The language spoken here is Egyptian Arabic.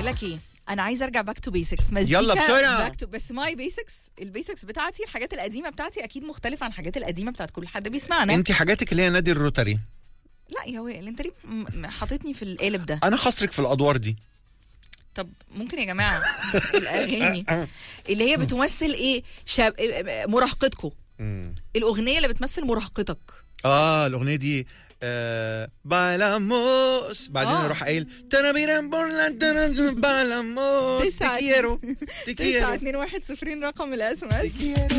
بقول لك ايه انا عايزه ارجع باك تو بيسكس يلا بسرعة. باك تو بس ماي بيسكس البيسكس بتاعتي الحاجات القديمه بتاعتي اكيد مختلفه عن الحاجات القديمه بتاعت كل حد بيسمعنا انت حاجاتك اللي هي نادي الروتري لا يا وائل انت ليه م- م- حاططني في القالب ده انا حصرك في الادوار دي طب ممكن يا جماعه الاغاني اللي هي بتمثل ايه شاب مراهقتكم الاغنيه اللي بتمثل مراهقتك اه الاغنيه دي آه بالاموس بعدين آه. اروح قايل تنابيران بورلا تنابيران بالاموس تسعة- تكيرو تسعة تكيرو اتنين واحد صفرين رقم الاس ام اس تكيرو